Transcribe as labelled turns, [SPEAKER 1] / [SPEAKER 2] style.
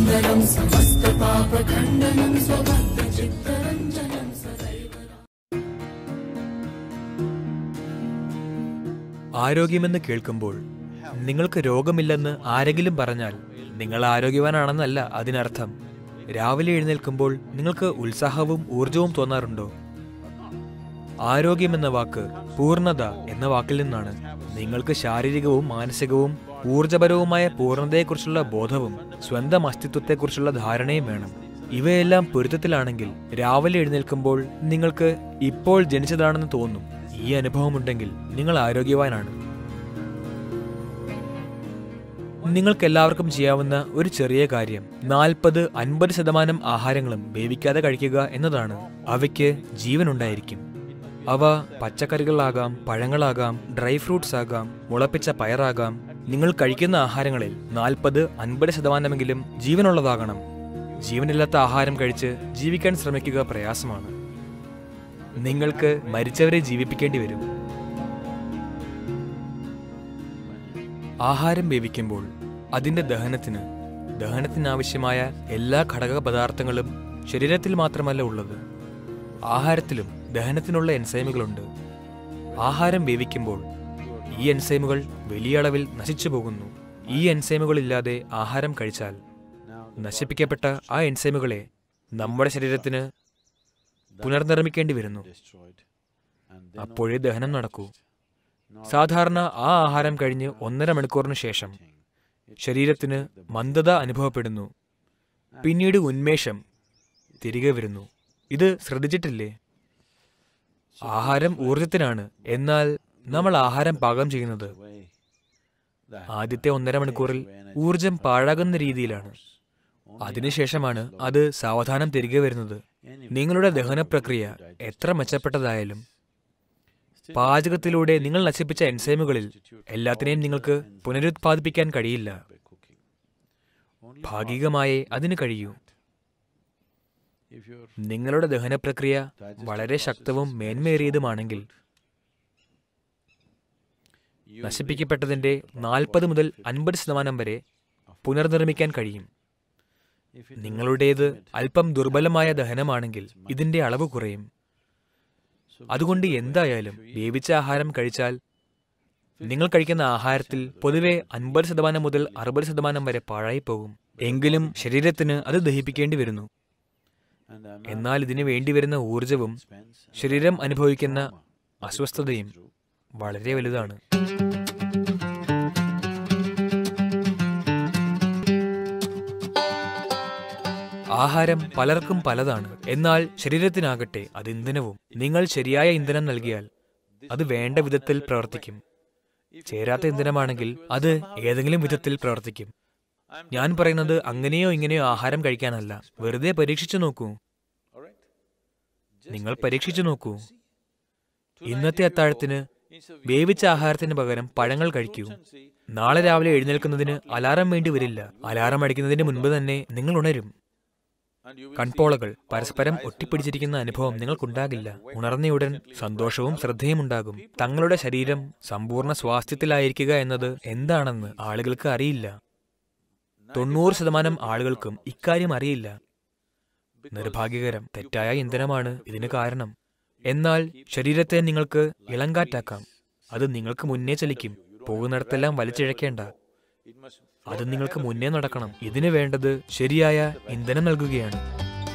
[SPEAKER 1] सुन्दरं समस्तपापखण्डनं स्वभक्तचित्तरञ्जनं सदैव
[SPEAKER 2] ആരോഗ്യമെന്ന് കേൾക്കുമ്പോൾ നിങ്ങൾക്ക് രോഗമില്ലെന്ന് ആരെങ്കിലും പറഞ്ഞാൽ നിങ്ങൾ ആരോഗ്യവാനാണെന്നല്ല അതിനർത്ഥം രാവിലെ എഴുന്നേൽക്കുമ്പോൾ നിങ്ങൾക്ക് ഉത്സാഹവും ഊർജവും തോന്നാറുണ്ടോ ആരോഗ്യമെന്ന വാക്ക് പൂർണ്ണത എന്ന വാക്കിൽ നിന്നാണ് നിങ്ങൾക്ക് ശാരീരികവും മാനസികവും ഊർജപരവുമായ പൂർണ്ണതയെക്കുറിച്ചുള്ള ബോധവും സ്വന്തം അസ്തിത്വത്തെക്കുറിച്ചുള്ള ധാരണയും വേണം ഇവയെല്ലാം പൊരുത്തത്തിലാണെങ്കിൽ രാവിലെ എഴുന്നേൽക്കുമ്പോൾ നിങ്ങൾക്ക് ഇപ്പോൾ ജനിച്ചതാണെന്ന് തോന്നും ഈ അനുഭവമുണ്ടെങ്കിൽ നിങ്ങൾ ആരോഗ്യവാനാണ് നിങ്ങൾക്കെല്ലാവർക്കും ചെയ്യാവുന്ന ഒരു ചെറിയ കാര്യം നാൽപ്പത് അൻപത് ശതമാനം ആഹാരങ്ങളും വേവിക്കാതെ കഴിക്കുക എന്നതാണ് അവയ്ക്ക് ജീവനുണ്ടായിരിക്കും അവ പച്ചക്കറികളാകാം പഴങ്ങളാകാം ഡ്രൈ ഫ്രൂട്ട്സ് ആകാം മുളപ്പിച്ച പയറാകാം നിങ്ങൾ കഴിക്കുന്ന ആഹാരങ്ങളിൽ നാൽപ്പത് അൻപത് ശതമാനമെങ്കിലും ജീവനുള്ളതാകണം ജീവനില്ലാത്ത ആഹാരം കഴിച്ച് ജീവിക്കാൻ ശ്രമിക്കുക പ്രയാസമാണ് നിങ്ങൾക്ക് മരിച്ചവരെ ജീവിപ്പിക്കേണ്ടി വരും ആഹാരം വേവിക്കുമ്പോൾ അതിന്റെ ദഹനത്തിന് ദഹനത്തിനാവശ്യമായ എല്ലാ ഘടക പദാർത്ഥങ്ങളും ശരീരത്തിൽ മാത്രമല്ല ഉള്ളത് ആഹാരത്തിലും ദഹനത്തിനുള്ള എൻസൈമുകളുണ്ട് ആഹാരം വേവിക്കുമ്പോൾ ഈ എൻസൈമുകൾ വലിയ അളവിൽ നശിച്ചു പോകുന്നു ഈ എൻസൈമുകൾ ഇല്ലാതെ ആഹാരം കഴിച്ചാൽ നശിപ്പിക്കപ്പെട്ട ആ എൻസൈമുകളെ നമ്മുടെ ശരീരത്തിന് പുനർനിർമ്മിക്കേണ്ടി വരുന്നു അപ്പോഴേ ദഹനം നടക്കൂ സാധാരണ ആ ആഹാരം കഴിഞ്ഞ് ഒന്നര മണിക്കൂറിന് ശേഷം ശരീരത്തിന് മന്ദത അനുഭവപ്പെടുന്നു പിന്നീട് ഉന്മേഷം തിരികെ വരുന്നു ഇത് ശ്രദ്ധിച്ചിട്ടില്ലേ ആഹാരം ഊർജത്തിനാണ് എന്നാൽ നമ്മൾ ആഹാരം പാകം ചെയ്യുന്നത് ആദ്യത്തെ ഒന്നര മണിക്കൂറിൽ ഊർജം പാഴാകുന്ന രീതിയിലാണ് അതിനുശേഷമാണ് അത് സാവധാനം തിരികെ വരുന്നത് നിങ്ങളുടെ ദഹന പ്രക്രിയ എത്ര മെച്ചപ്പെട്ടതായാലും പാചകത്തിലൂടെ നിങ്ങൾ നശിപ്പിച്ച എൻസൈമുകളിൽ എല്ലാത്തിനെയും നിങ്ങൾക്ക് പുനരുത്പാദിപ്പിക്കാൻ കഴിയില്ല ഭാഗികമായേ അതിന് കഴിയൂ നിങ്ങളുടെ ദഹന പ്രക്രിയ വളരെ ശക്തവും മേന്മേറിയതുമാണെങ്കിൽ നശിപ്പിക്കപ്പെട്ടതിന്റെ നാൽപ്പത് മുതൽ അൻപത് ശതമാനം വരെ പുനർനിർമ്മിക്കാൻ കഴിയും നിങ്ങളുടേത് അല്പം ദുർബലമായ ദഹനമാണെങ്കിൽ ഇതിന്റെ അളവ് കുറയും അതുകൊണ്ട് എന്തായാലും വേവിച്ച ആഹാരം കഴിച്ചാൽ നിങ്ങൾ കഴിക്കുന്ന ആഹാരത്തിൽ പൊതുവെ അൻപത് ശതമാനം മുതൽ അറുപത് ശതമാനം വരെ പാഴായി പോകും എങ്കിലും ശരീരത്തിന് അത് ദഹിപ്പിക്കേണ്ടി വരുന്നു എന്നാൽ ഇതിനു വേണ്ടിവരുന്ന ഊർജവും ശരീരം അനുഭവിക്കുന്ന അസ്വസ്ഥതയും വളരെ വലുതാണ് ആഹാരം പലർക്കും പലതാണ് എന്നാൽ ശരീരത്തിനാകട്ടെ അത് ഇന്ധനവും നിങ്ങൾ ശരിയായ ഇന്ധനം നൽകിയാൽ അത് വേണ്ട വിധത്തിൽ പ്രവർത്തിക്കും ചേരാത്ത ഇന്ധനമാണെങ്കിൽ അത് ഏതെങ്കിലും വിധത്തിൽ പ്രവർത്തിക്കും ഞാൻ പറയുന്നത് അങ്ങനെയോ ഇങ്ങനെയോ ആഹാരം കഴിക്കാനല്ല വെറുതെ പരീക്ഷിച്ചു നോക്കൂ നിങ്ങൾ പരീക്ഷിച്ചു നോക്കൂ ഇന്നത്തെ അത്താഴത്തിന് വേവിച്ച ആഹാരത്തിന് പകരം പഴങ്ങൾ കഴിക്കൂ നാളെ രാവിലെ എഴുന്നേൽക്കുന്നതിന് അലാറം വേണ്ടി വരില്ല അലാറം അടിക്കുന്നതിന് മുൻപ് തന്നെ നിങ്ങൾ ഉണരും കൺപോളകൾ പരസ്പരം ഒട്ടിപ്പിടിച്ചിരിക്കുന്ന അനുഭവം നിങ്ങൾക്കുണ്ടാകില്ല ഉണർന്നയുടൻ സന്തോഷവും ശ്രദ്ധയും ഉണ്ടാകും തങ്ങളുടെ ശരീരം സമ്പൂർണ്ണ സ്വാസ്ഥ്യത്തിലായിരിക്കുക എന്നത് എന്താണെന്ന് ആളുകൾക്ക് അറിയില്ല തൊണ്ണൂറ് ശതമാനം ആളുകൾക്കും ഇക്കാര്യം അറിയില്ല നിർഭാഗ്യകരം തെറ്റായ ഇന്ധനമാണ് ഇതിന് കാരണം എന്നാൽ ശരീരത്തെ നിങ്ങൾക്ക് ഇളങ്കാറ്റാക്കാം അത് നിങ്ങൾക്ക് മുന്നേ ചലിക്കും പോകുന്നിടത്തെല്ലാം വലിച്ചിഴക്കേണ്ട അത് നിങ്ങൾക്ക് മുന്നേ നടക്കണം ഇതിനു വേണ്ടത് ശരിയായ ഇന്ധനം നൽകുകയാണ്